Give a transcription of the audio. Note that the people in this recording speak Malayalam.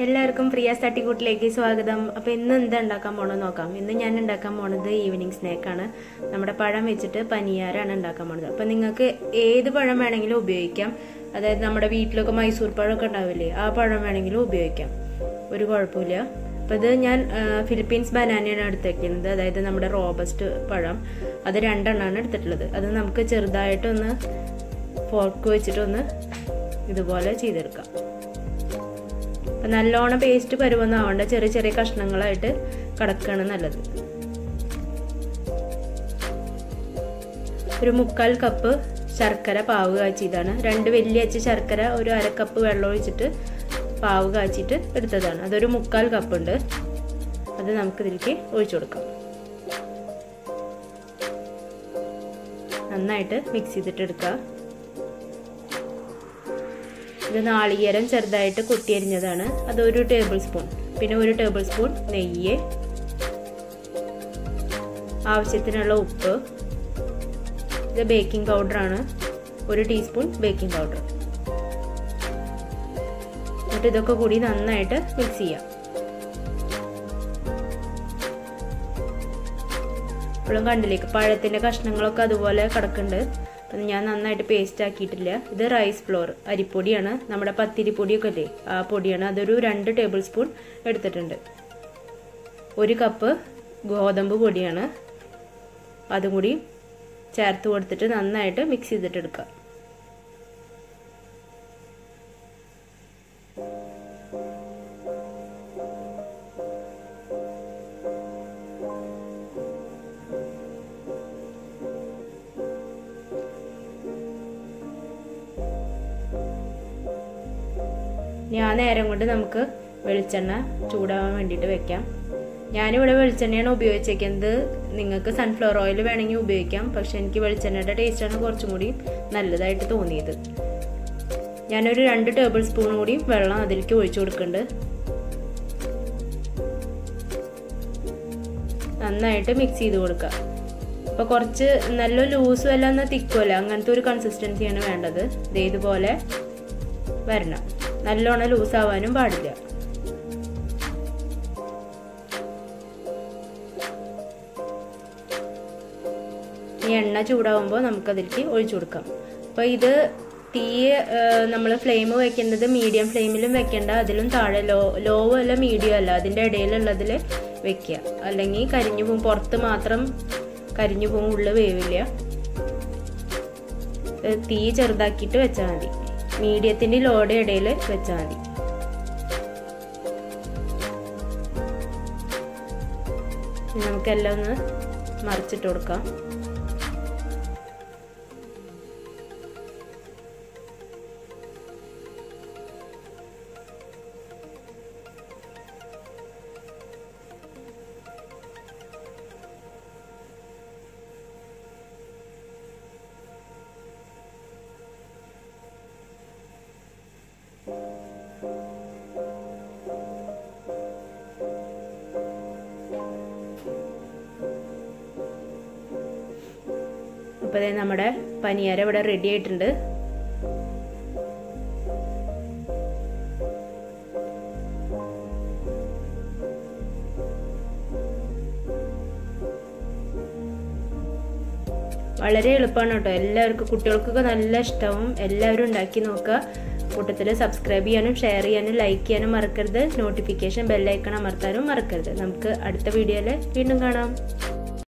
എല്ലാവർക്കും പ്രിയാസ് തട്ടിക്കൂട്ടിലേക്ക് സ്വാഗതം അപ്പോൾ ഇന്ന് എന്താ ഉണ്ടാക്കാൻ പോണെന്ന് നോക്കാം ഇന്ന് ഞാൻ ഉണ്ടാക്കാൻ പോണത് ഈവനിങ് സ്നാക്കാണ് നമ്മുടെ പഴം വെച്ചിട്ട് പനിയാരാണ് ഉണ്ടാക്കാൻ പോണത് അപ്പോൾ നിങ്ങൾക്ക് ഏത് പഴം വേണമെങ്കിലും ഉപയോഗിക്കാം അതായത് നമ്മുടെ വീട്ടിലൊക്കെ മൈസൂർ പഴമൊക്കെ ഉണ്ടാവില്ലേ ആ പഴം വേണമെങ്കിലും ഉപയോഗിക്കാം ഒരു കുഴപ്പമില്ല അപ്പോൾ ഇത് ഞാൻ ആ, ഫിലിപ്പീൻസ് ബനാനയാണ് എടുത്തേക്കുന്നത് അതായത് നമ്മുടെ റോബസ്റ്റ് പഴം അത് രണ്ടെണ്ണമാണ് എടുത്തിട്ടുള്ളത് അത് നമുക്ക് ചെറുതായിട്ടൊന്ന് ഫോർക്ക് വെച്ചിട്ടൊന്ന് ഇതുപോലെ ചെയ്തെടുക്കാം അപ്പം നല്ലോണം പേസ്റ്റ് പരുവൊന്നും ആവണ്ട ചെറിയ ചെറിയ കഷ്ണങ്ങളായിട്ട് കടക്കുകയാണ് നല്ലത് ഒരു മുക്കാൽ കപ്പ് ശർക്കര പാവ് കാച്ചിയതാണ് രണ്ട് വലിയ അച്ച് ശർക്കര ഒരു അര കപ്പ് വെള്ളം ഒഴിച്ചിട്ട് പാവ് കാച്ചിട്ട് എടുത്തതാണ് അതൊരു മുക്കാൽ കപ്പ് ഉണ്ട് അത് നമുക്കിതിലേക്ക് ഒഴിച്ചു കൊടുക്കാം നന്നായിട്ട് മിക്സ് ചെയ്തിട്ട് എടുക്കുക ഇത് നാളികേരം ചെറുതായിട്ട് കൊത്തിയരിഞ്ഞതാണ് അത് ഒരു ടേബിൾ സ്പൂൺ പിന്നെ ഒരു ടേബിൾ സ്പൂൺ നെയ്യ് ആവശ്യത്തിനുള്ള ഉപ്പ് ഇത് ബേക്കിംഗ് പൗഡറാണ് ഒരു ടീസ്പൂൺ ബേക്കിംഗ് പൗഡർ എന്നിട്ട് ഇതൊക്കെ കൂടി നന്നായിട്ട് മിക്സ് ചെയ്യാം ഇപ്പോഴും കണ്ടില്ലേ പഴത്തിന്റെ കഷ്ണങ്ങളൊക്കെ അതുപോലെ കിടക്കുന്നുണ്ട് അപ്പം ഞാൻ നന്നായിട്ട് പേസ്റ്റ് ആക്കിയിട്ടില്ല ഇത് റൈസ് ഫ്ലോർ അരിപ്പൊടിയാണ് നമ്മുടെ പത്തിരി പൊടിയൊക്കെ അല്ലേ ആ പൊടിയാണ് അതൊരു രണ്ട് ടേബിൾ സ്പൂൺ എടുത്തിട്ടുണ്ട് ഒരു കപ്പ് ഗോതമ്പ് പൊടിയാണ് അതും കൂടി ചേർത്ത് കൊടുത്തിട്ട് നന്നായിട്ട് മിക്സ് ചെയ്തിട്ട് എടുക്കുക ഇനി ആ നേരം കൊണ്ട് നമുക്ക് വെളിച്ചെണ്ണ ചൂടാവാൻ വേണ്ടിയിട്ട് വെക്കാം ഞാനിവിടെ വെളിച്ചെണ്ണയാണ് ഉപയോഗിച്ചേക്കുന്നത് നിങ്ങൾക്ക് സൺഫ്ലവർ ഓയിൽ വേണമെങ്കിൽ ഉപയോഗിക്കാം പക്ഷെ എനിക്ക് വെളിച്ചെണ്ണയുടെ ടേസ്റ്റാണ് കുറച്ചും കൂടി നല്ലതായിട്ട് തോന്നിയത് ഞാനൊരു രണ്ട് ടേബിൾ സ്പൂൺ കൂടി വെള്ളം അതിലേക്ക് ഒഴിച്ചു കൊടുക്കുന്നുണ്ട് നന്നായിട്ട് മിക്സ് ചെയ്ത് കൊടുക്കുക അപ്പോൾ കുറച്ച് നല്ല ലൂസും അല്ല എന്നാൽ തിക്കുമല്ല അങ്ങനത്തെ ഒരു കൺസിസ്റ്റൻസിയാണ് വേണ്ടത് ദേ ഇതുപോലെ വരണം നല്ലോണം ലൂസ് ആവാനും പാടില്ല ഈ എണ്ണ ചൂടാവുമ്പോൾ നമുക്കതിലേക്ക് ഒഴിച്ചു കൊടുക്കാം അപ്പോൾ ഇത് തീ നമ്മൾ ഫ്ലെയിം വെക്കേണ്ടത് മീഡിയം ഫ്ലെയിമിലും വെക്കേണ്ട അതിലും താഴെ ലോ ലോ അല്ല മീഡിയം അല്ല അതിൻ്റെ ഇടയിലുള്ളതിൽ വെക്കുക അല്ലെങ്കിൽ കരിഞ്ഞു പോകും പുറത്ത് മാത്രം കരിഞ്ഞു പോകും ഉള്ളിൽ വേവില്ല തീ ചെറുതാക്കിയിട്ട് വെച്ചാൽ മതി മീഡിയത്തിൻ്റെ ലോയുടെ ഇടയിൽ വെച്ചാൽ മതി നമുക്കെല്ലാം ഒന്ന് മറിച്ചിട്ട് കൊടുക്കാം അപ്പോൾ നമ്മുടെ പനിയാര ഇവിടെ റെഡി ആയിട്ടുണ്ട് വളരെ എളുപ്പമാണ് കേട്ടോ എല്ലാവർക്കും കുട്ടികൾക്കൊക്കെ നല്ല ഇഷ്ടവും എല്ലാവരും ഉണ്ടാക്കി നോക്കുക കൂട്ടത്തിൽ സബ്സ്ക്രൈബ് ചെയ്യാനും ഷെയർ ചെയ്യാനും ലൈക്ക് ചെയ്യാനും മറക്കരുത് നോട്ടിഫിക്കേഷൻ ബെല്ലൈക്കൺ അമർത്താനും മറക്കരുത് നമുക്ക് അടുത്ത വീഡിയോയിൽ വീണ്ടും കാണാം